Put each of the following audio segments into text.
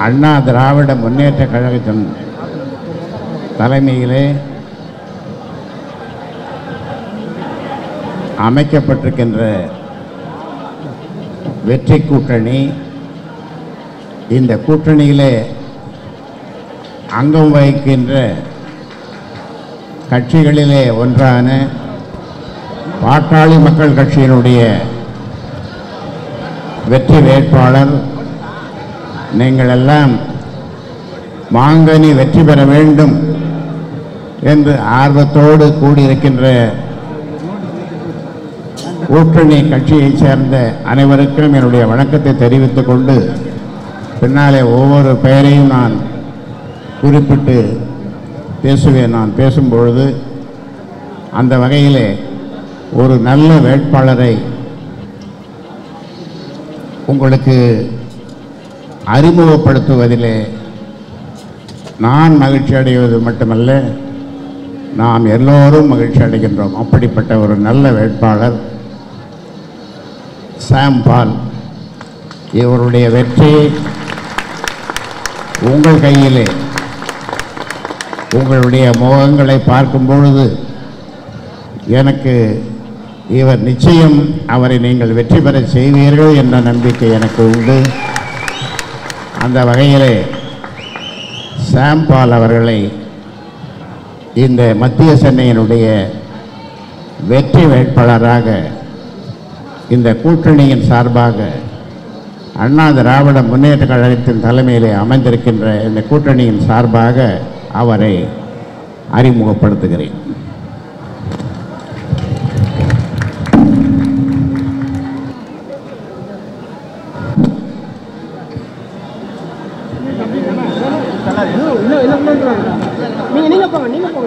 அண்ணா திராவிட முன்னேற்ற கழகத்தின் தலைமையிலே அமைக்கப்பட்டிருக்கின்ற வெற்றி கூட்டணி இந்த கூட்டணியிலே அங்கம் வகிக்கின்ற கட்சிகளிலே ஒன்றான பாட்டாளி மக்கள் கட்சியினுடைய வெற்றி வேட்பாளர் நீங்கள் எல்லாம் மாங்கனி வெற்றி பெற வேண்டும் என்று ஆர்வத்தோடு கூடியிருக்கின்ற கூட்டணி கட்சியைச் சேர்ந்த அனைவருக்கும் என்னுடைய வணக்கத்தை தெரிவித்துக் கொண்டு பின்னாலே ஒவ்வொரு பெயரையும் நான் குறிப்பிட்டு பேசுவேன் நான் பேசும்பொழுது அந்த வகையிலே ஒரு நல்ல வேட்பாளரை உங்களுக்கு அறிமுகப்படுத்துவதிலே நான் மகிழ்ச்சி அடைவது மட்டுமல்ல நாம் எல்லோரும் மகிழ்ச்சி அடைகின்றோம் அப்படிப்பட்ட ஒரு நல்ல வேட்பாளர் சாம் பால் இவருடைய வெற்றி உங்கள் கையிலே உங்களுடைய முகங்களை பார்க்கும் பொழுது எனக்கு இவர் நிச்சயம் அவரை நீங்கள் வெற்றி பெற செய்வீர்கள் என்ற நம்பிக்கை எனக்கு உண்டு அந்த வகையிலே சாம் பால் அவர்களை இந்த மத்திய சென்னையினுடைய வெற்றி வேட்பாளராக இந்த கூட்டணியின் சார்பாக அண்ணா திராவிட முன்னேற்ற கழகத்தின் தலைமையிலே அமைந்திருக்கின்ற இந்த கூட்டணியின் சார்பாக அவரை அறிமுகப்படுத்துகிறேன் நீங்க நீங்க போங்க நீங்க போங்க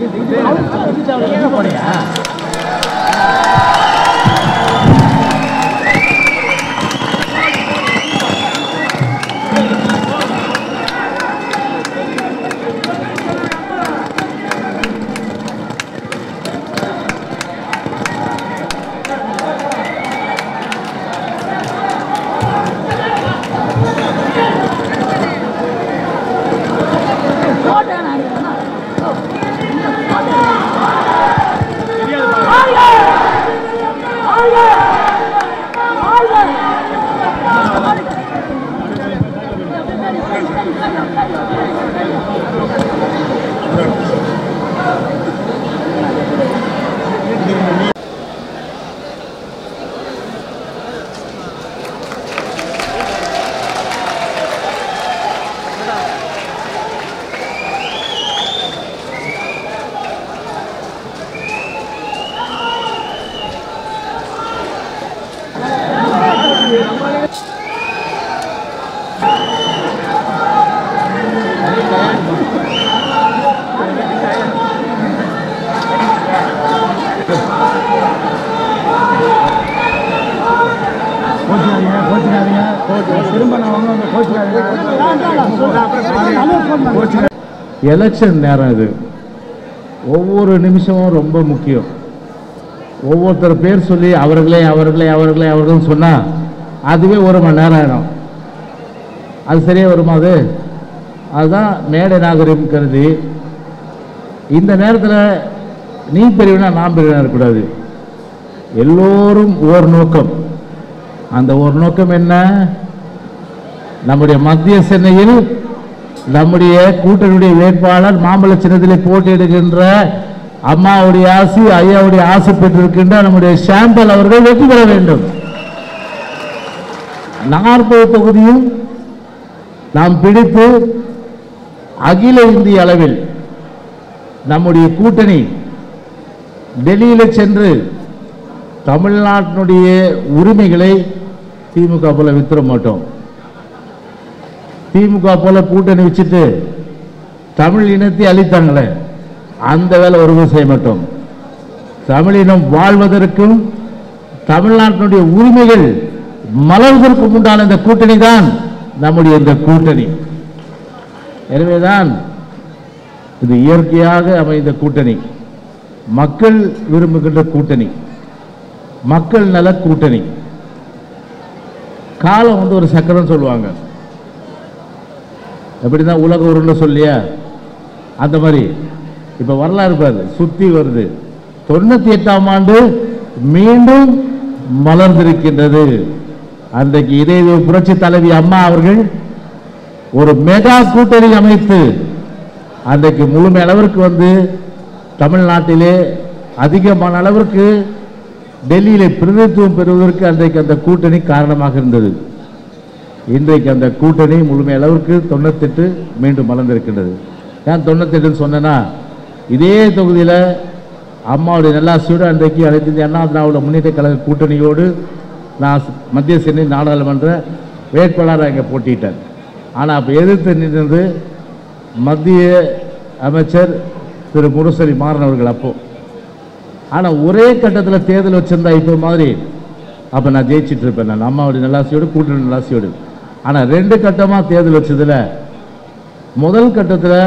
எலெக்ஷன் நேரம் இது ஒவ்வொரு நிமிஷமும் ரொம்ப முக்கியம் ஒவ்வொருத்தர் பேர் சொல்லி அவர்களே அவர்களே அவர்களே அவர்கள் சொன்னால் அதுவே ஒரு மணி நேரம் ஆகிடும் அது சரியாக வருமா அது அதுதான் மேடை நாகரிகம் கருதி இந்த நேரத்தில் நீ பெரியவனா நான் பெரியவனா இருக்கக்கூடாது எல்லோரும் ஓர் நோக்கம் அந்த ஒரு நோக்கம் என்ன நம்முடைய மத்திய சென்னையில் நம்முடைய கூட்டணியுடைய வேட்பாளர் மாம்பழ சின்னத்திலே போட்டியிடுகின்ற அம்மாவுடைய ஆசி ஐயாவுடைய ஆசை பெற்றிருக்கின்ற நம்முடைய சாம்பல் அவர்கள் வெற்றி பெற வேண்டும் நாற்பது தொகுதியும் நாம் பிடித்து அகில இந்திய அளவில் நம்முடைய கூட்டணி டெல்லியில் சென்று தமிழ்நாட்டினுடைய உரிமைகளை திமுக போல வித்துற மாட்டோம் திமுக போல கூட்டணி வச்சுட்டு தமிழ் இனத்தை அழித்தாங்களே அந்த வேலை ஒருவர் செய்ய மாட்டோம் தமிழினம் வாழ்வதற்கும் தமிழ்நாட்டினுடைய உரிமைகள் மலர்வதற்கும் உண்டான இந்த கூட்டணி தான் நம்முடைய இந்த கூட்டணி எனவேதான் இது இயற்கையாக அமைந்த கூட்டணி மக்கள் விரும்புகின்ற கூட்டணி மக்கள் நல கூட்டணி காலம் வந்து ஒரு சக்கரம் சொல்லுவாங்க எப்படி தான் உலக உருண்டை சொல்லியா அந்த மாதிரி இப்போ வரலாறு பாரு சுத்தி வருது தொண்ணூத்தி எட்டாம் ஆண்டு மீண்டும் மலர்ந்திருக்கின்றது அன்றைக்கு இதய புரட்சி தலைவி அம்மா அவர்கள் ஒரு மெகா கூட்டணி அமைத்து அன்றைக்கு முழுமை அளவிற்கு வந்து தமிழ்நாட்டிலே அதிகமான அளவிற்கு டெல்லியிலே பிரதிநிதித்துவம் பெறுவதற்கு அன்றைக்கு அந்த கூட்டணி காரணமாக இருந்தது இன்றைக்கு அந்த கூட்டணி முழுமை அளவிற்கு தொண்ணூத்தெட்டு மீண்டும் மலர்ந்திருக்கின்றது ஏன் தொண்ணூத்தெட்டுன்னு சொன்னேன்னா இதே தொகுதியில் அம்மாவுடைய நல்லாசியோடு அன்றைக்கு அனைத்து இந்திய அண்ணா திராவிட முன்னேற்ற கழக கூட்டணியோடு நான் ஸ்- மத்திய சென்னை நாடாளுமன்ற வேட்பாளராக இங்கே போட்டியிட்டேன் ஆனால் அப்போ எதிர்த்து நின்றது மத்திய அமைச்சர் திரு முரசொலி மாறன் அவர்கள் அப்போ ஆனால் ஒரே கட்டத்தில் தேர்தல் வச்சிருந்தா இப்போ மாதிரி அப்போ நான் ஜெயிச்சிட்டு இருப்பேன் நான் அம்மாவுடைய நல்லாசியோடு கூட்டணி நல்லாசியோடு ஆனால் ரெண்டு கட்டமாக தேர்தல் வச்சதில் முதல் கட்டத்தில்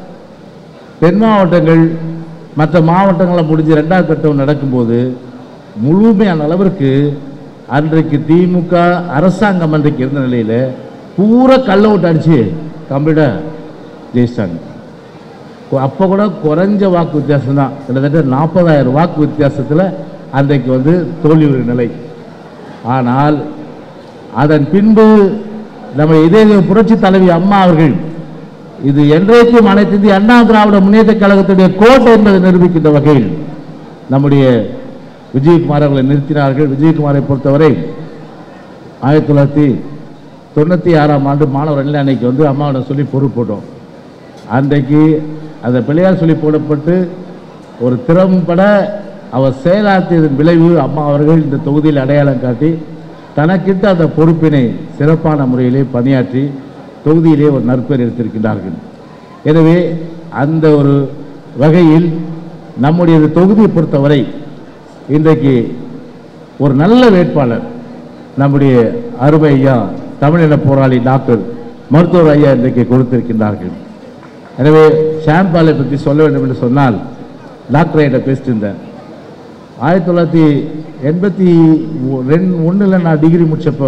தென் மாவட்டங்கள் மற்ற மாவட்டங்களை முடிஞ்சு ரெண்டாவது கட்டம் நடக்கும்போது முழுமையான அளவிற்கு அன்றைக்கு திமுக அரசாங்கம் அன்றைக்கு இருந்த நிலையில் பூரா கள்ள ஓட்டு அடிச்சு கம்ப்ளீட்டாக ஜெயிச்சிட்டாங்க அப்போ கூட குறைஞ்ச வாக்கு வித்தியாசம் தான் கிட்டத்தட்ட நாற்பதாயிரம் வாக்கு வித்தியாசத்தில் அன்றைக்கு வந்து தோல்வி ஒரு நிலை ஆனால் அதன் பின்பு நம்ம இதே புரட்சி தலைவி அம்மா அவர்கள் இது என்றைக்கும் அனைத்து இந்திய அண்ணா திராவிட முன்னேற்ற கழகத்துடைய கோட்டை என்பதை நிரூபிக்கின்ற வகையில் நம்முடைய விஜயகுமார் அவர்களை நிறுத்தினார்கள் விஜயகுமாரை பொறுத்தவரை ஆயிரத்தி தொள்ளாயிரத்தி தொண்ணூற்றி ஆறாம் ஆண்டு மாணவர் அணியில் அன்னைக்கு வந்து அம்மாவிடம் சொல்லி பொறுப்பு போட்டோம் அன்றைக்கு அந்த பிள்ளையார் சொல்லி போடப்பட்டு ஒரு திறம்பட அவர் செயலாற்றியதன் விளைவு அம்மா அவர்கள் இந்த தொகுதியில் அடையாளம் காட்டி தனக்கிட்ட அந்த பொறுப்பினை சிறப்பான முறையிலே பணியாற்றி தொகுதியிலே ஒரு நற்பெயர் எடுத்திருக்கின்றார்கள் எனவே அந்த ஒரு வகையில் நம்முடைய இந்த தொகுதியை பொறுத்தவரை இன்றைக்கு ஒரு நல்ல வேட்பாளர் நம்முடைய அருமை ஐயா தமிழின போராளி டாக்டர் மருத்துவர் ஐயா இன்றைக்கு கொடுத்திருக்கின்றார்கள் எனவே ஷாம்பாலை பற்றி சொல்ல வேண்டும் என்று சொன்னால் டாக்டர் ஐயா பேசிட்டு இருந்தேன் ஆயிரத்தி தொள்ளாயிரத்தி எண்பத்தி ரெண்டு ஒன்றில் நான் டிகிரி முடிச்சப்போ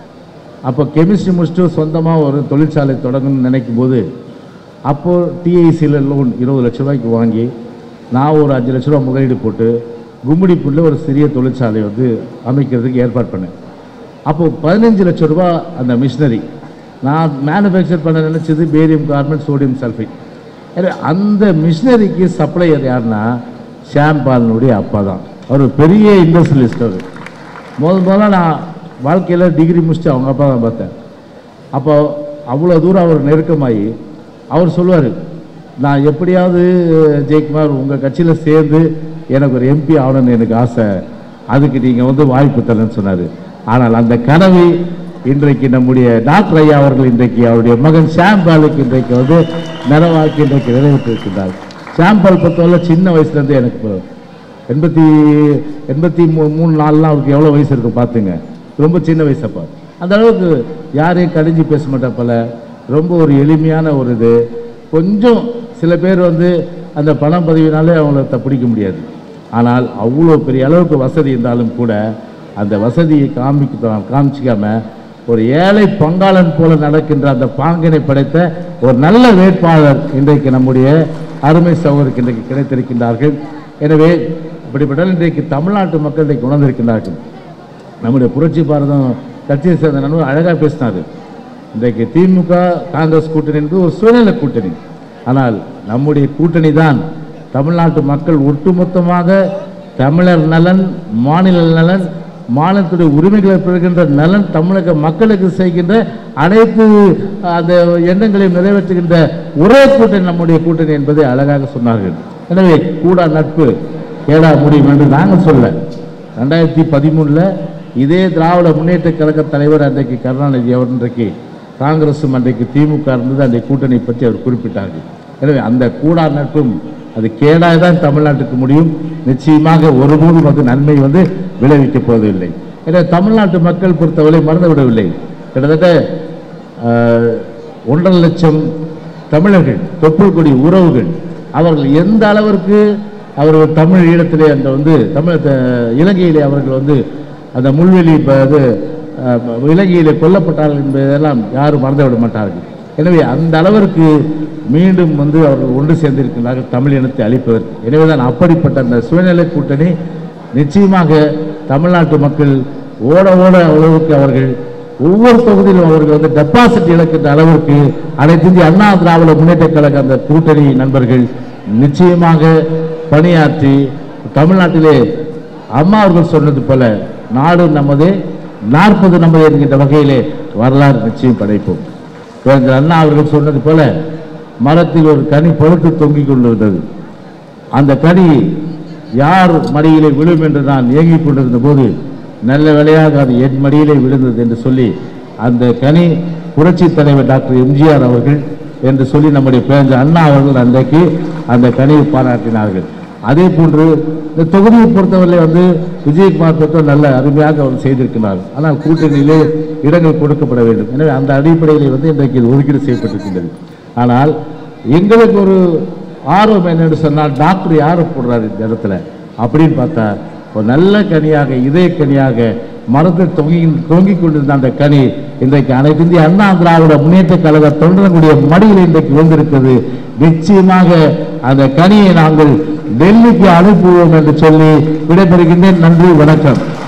அப்போ கெமிஸ்ட்ரி முடிச்சுட்டு சொந்தமாக ஒரு தொழிற்சாலை தொடங்கணும்னு நினைக்கும் போது அப்போது டிஐசியில் லோன் இருபது லட்ச ரூபாய்க்கு வாங்கி நான் ஒரு அஞ்சு லட்ச ரூபா முதலீடு போட்டு கும்மிடிப்புள்ள ஒரு சிறிய தொழிற்சாலை வந்து அமைக்கிறதுக்கு ஏற்பாடு பண்ணேன் அப்போது பதினஞ்சு லட்ச ரூபா அந்த மிஷினரி நான் மேனுஃபேக்சர் பண்ண நினச்சது பேரியம் கார்பன் சோடியம் சல்ஃபேட் எனவே அந்த மிஷினரிக்கு சப்ளையர் யாருன்னா ஷாம்பாலனுடைய அப்பா தான் அவர் ஒரு பெரிய இண்டஸ்ட்ரியலிஸ்ட் அவர் முதல் முதல்ல நான் வாழ்க்கையில் டிகிரி முடிச்சுட்டு அவங்க அப்பா தான் பார்த்தேன் அப்போ அவ்வளோ தூரம் அவர் நெருக்கமாகி அவர் சொல்லுவார் நான் எப்படியாவது ஜெயக்குமார் உங்கள் கட்சியில் சேர்ந்து எனக்கு ஒரு எம்பி ஆகணும்னு எனக்கு ஆசை அதுக்கு நீங்கள் வந்து வாய்ப்பு தரேன்னு சொன்னார் ஆனால் அந்த கனவை இன்றைக்கு நம்முடைய டாக்டர் ஐயா அவர்கள் இன்றைக்கு அவருடைய மகன் ஷாம்பாலுக்கு இன்றைக்கு வந்து நிறவாக்கி இன்றைக்கு நிறைவேற்றிருக்கின்றார் ஷாம்பால் பொறுத்தவரை சின்ன வயசுலேருந்து எனக்கு இப்போ எண்பத்தி எண்பத்தி மூ மூணு நாலுலாம் அவருக்கு எவ்வளோ வயசு இருக்கும் பார்த்துங்க ரொம்ப சின்ன வயசு அப்போ அந்த அளவுக்கு யாரையும் கடிஞ்சு பேச மாட்டாப்பல ரொம்ப ஒரு எளிமையான ஒரு இது கொஞ்சம் சில பேர் வந்து அந்த பணம் பதவினாலே அவங்கள த- பிடிக்க முடியாது ஆனால் அவ்வளோ பெரிய அளவுக்கு வசதி இருந்தாலும் கூட அந்த வசதியை காமிக்க காமிச்சிக்காம ஒரு ஏழை பங்காளன் போல நடக்கின்ற அந்த பாங்கினை படைத்த ஒரு நல்ல வேட்பாளர் இன்றைக்கு நம்முடைய அருமை சகோதரருக்கு இன்றைக்கு கிடைத்திருக்கின்றார்கள் எனவே இப்படிப்பட்ட இன்றைக்கு தமிழ்நாட்டு மக்கள் இன்றைக்கு உணர்ந்திருக்கின்றார்கள் நம்முடைய புரட்சி பாரதம் கட்சியை சேர்ந்த நண்பர் அழகாக பேசினார் இன்றைக்கு திமுக காங்கிரஸ் கூட்டணி என்பது ஒரு சுயநல கூட்டணி ஆனால் நம்முடைய கூட்டணி தான் தமிழ்நாட்டு மக்கள் ஒட்டுமொத்தமாக தமிழர் நலன் மாநில நலன் மாநிலத்துடைய உரிமைகளை பெறுகின்ற நலன் தமிழக மக்களுக்கு செய்கின்ற அனைத்து அந்த எண்ணங்களையும் நிறைவேற்றுகின்ற ஒரே கூட்டணி நம்முடைய கூட்டணி என்பதை அழகாக சொன்னார்கள் எனவே கூடா நட்பு கேடா முடியும் என்று நாங்கள் சொல்ல ரெண்டாயிரத்தி பதிமூணில் இதே திராவிட முன்னேற்ற கழக தலைவர் அன்றைக்கு கருணாநிதி அவர் இன்றைக்கு காங்கிரஸும் அன்றைக்கு திமுக இருந்தது அந்த கூட்டணி பற்றி அவர் குறிப்பிட்டார்கள் எனவே அந்த கூடா நட்பும் அது கேடாக தான் தமிழ்நாட்டுக்கு முடியும் நிச்சயமாக ஒருபோதும் அது நன்மை வந்து விளைவிக்கப் போவதில்லை எனவே தமிழ்நாட்டு மக்கள் பொறுத்தவரை மறந்து விடவில்லை கிட்டத்தட்ட ஆஹ், ஒன்றரை லட்சம் தமிழர்கள் தொப்புள் கொடி உறவுகள் அவர்கள் எந்த அளவிற்கு அவர்கள் தமிழ் ஈழத்திலே அந்த வந்து தமிழ் த- இலங்கையிலே அவர்கள் வந்து அந்த முள்வெளி ப- இது அஹ், இலங்கையிலே கொல்லப்பட்டார்கள் என்பதெல்லாம் யாரும் மறந்து விட மாட்டார்கள் எனவே அந்த அளவிற்கு மீண்டும் வந்து அவர்கள் ஒன்று சேர்ந்திருக்கிறார்கள் தமிழ் இனத்தை அழிப்பதற்கு எனவேதான் அப்படிப்பட்ட அந்த சுயநிலை கூட்டணி நிச்சயமாக தமிழ்நாட்டு மக்கள் ஓட ஓட அளவுக்கு அவர்கள் ஒவ்வொரு தொகுதியிலும் அவர்கள் வந்து டெபாசிட் இழக்கின்ற அளவிற்கு அனைத்து இந்திய அண்ணா திராவிட முன்னேற்ற கழக அந்த கூட்டணி நண்பர்கள் நிச்சயமாக பணியாற்றி தமிழ்நாட்டிலே அம்மா அவர்கள் சொன்னது போல நாடு நமது நாற்பது நமது என்கின்ற வகையிலே வரலாறு நிச்சயம் படைப்போம் பேரறிஞர் அண்ணா அவர்கள் சொன்னது போல மரத்தில் ஒரு கனி பழுத்து தொங்கிக் கொண்டிருந்தது அந்த கனி யார் மடியிலே விழும் என்று நான் ஏங்கிக் கொண்டிருந்த போது நல்ல வேளையாக அது என் மடியிலே விழுந்தது என்று சொல்லி அந்த கனி புரட்சி தலைவர் டாக்டர் எம்ஜிஆர் அவர்கள் என்று சொல்லி நம்முடைய பேரறிஞர் அண்ணா அவர்கள் அன்றைக்கு அந்த கனியை பாராட்டினார்கள் அதே போன்று இந்த தொகுதியை பொறுத்தவரை வந்து விஜயகுமார் பொறுத்த நல்ல அருமையாக அவர் செய்திருக்கிறார் ஆனால் கூட்டணியிலே இடங்கள் கொடுக்கப்பட வேண்டும் எனவே அந்த அடிப்படையில் வந்து இன்றைக்கு இது ஒதுக்கீடு செய்யப்பட்டிருக்கின்றது ஆனால் எங்களுக்கு ஒரு ஆர்வம் என்னன்னு சொன்னால் டாக்டர் யாரை போடுறாரு இந்த இடத்துல அப்படின்னு பார்த்தா ஒரு நல்ல கனியாக இதய கனியாக மரத்தில் தொங்கி தொங்கிக் கொண்டிருந்த அந்த கனி இன்றைக்கு அனைத்து இந்திய அண்ணா திராவிட முன்னேற்ற கழக தொண்டர்களுடைய மடியில் இன்றைக்கு வந்திருக்கிறது நிச்சயமாக அந்த கனியை நாங்கள் டெல்லிக்கு அனுப்புவோம் என்று சொல்லி விடைபெறுகின்றேன் நன்றி வணக்கம்